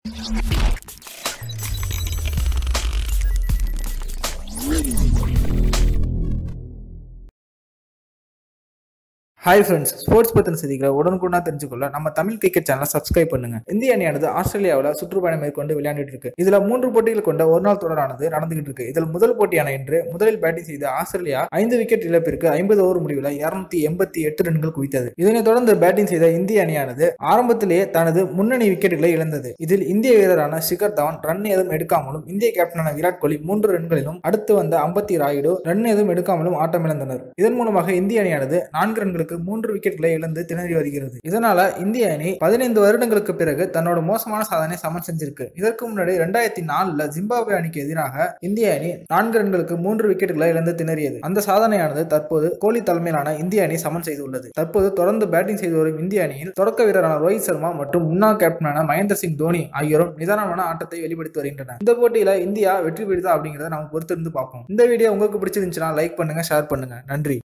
hi friends sports பத்தின செய்திகளை உடனுக்குடனா தெரிஞ்சுக்கொள்ள நம்ம தமிழ் கிரிக்கெட் சேனலை சப்ஸ்கிரைப் பண்ணுங்க இந்திய அணியானது ஆஸ்திரேலியாவில் சுற்றுப்பயணம் மேற்கொண்டு விளையாண்டுட்டு இருக்கு இதுல மூன்று போட்டிகள் கொண்ட ஒரு நாள் தொடரானது நடந்துகிட்டு இருக்கு இதில் முதல் போட்டியான இன்று முதலில் பேட்டிங் செய்த ஆஸ்திரேலியா ஐந்து விக்கெட் இழப்பிற்கு ஐம்பது ஓவர் முடிவில் இருநூத்தி எண்பத்தி எட்டு ரன்கள் குவித்தது இதனைத் தொடர்ந்து பேட்டிங் செய்த இந்திய அணியானது ஆரம்பத்திலேயே தனது முன்னணி விக்கெட்டுகளை இழந்தது இதில் இந்திய வீரரான சிகர் தவான் ரன் ஏதும் எடுக்காமலும் இந்திய கேப்டனான விராட் கோலி மூன்று ரன்களிலும் அடுத்து வந்த அம்பத்தி ராயுடு ரன் ஏதும் எடுக்காமலும் ஆட்டமிழந்தனர் இதன் மூலமாக இந்திய அணியானது நான்கு ரன்களுக்கு மூன்று விக்கெட்களை இழந்து திணறி வருகிறது இதனால இந்திய அணி பதினைந்து வருடங்களுக்கு பிறகு தன்னோட மோசமான சாதனை சமன் செஞ்சிருக்கு இதற்கு முன்னாடி ரெண்டாயிரத்தி நாலுல ஜிம்பாப்வே அணிக்கு எதிராக இந்திய அணி நான்கு ரன்களுக்கு மூன்று விக்கெட்டுகளை இழந்து திணறியது அந்த சாதனையானது தற்போது கோலி தலைமையிலான இந்திய அணி சமன் செய்துள்ளது தற்போது தொடர்ந்து பேட்டிங் செய்து வரும் இந்திய அணியில் தொடக்க வீரரான ரோஹித் சர்மா மற்றும் முன்னாள் கேப்டனான மகேந்திர சிங் தோனி ஆகியோரும் நிதானமான ஆட்டத்தை வெளிப்படுத்தி வருகின்றனர் இந்த போட்டியில இந்தியா வெற்றி பெறுதா அப்படிங்கறத நம்ம பொறுத்திருந்து பார்ப்போம் இந்த வீடியோ உங்களுக்கு பிடிச்சிருந்துச்சுன்னா லைக் பண்ணுங்க ஷேர் பண்ணுங்க நன்றி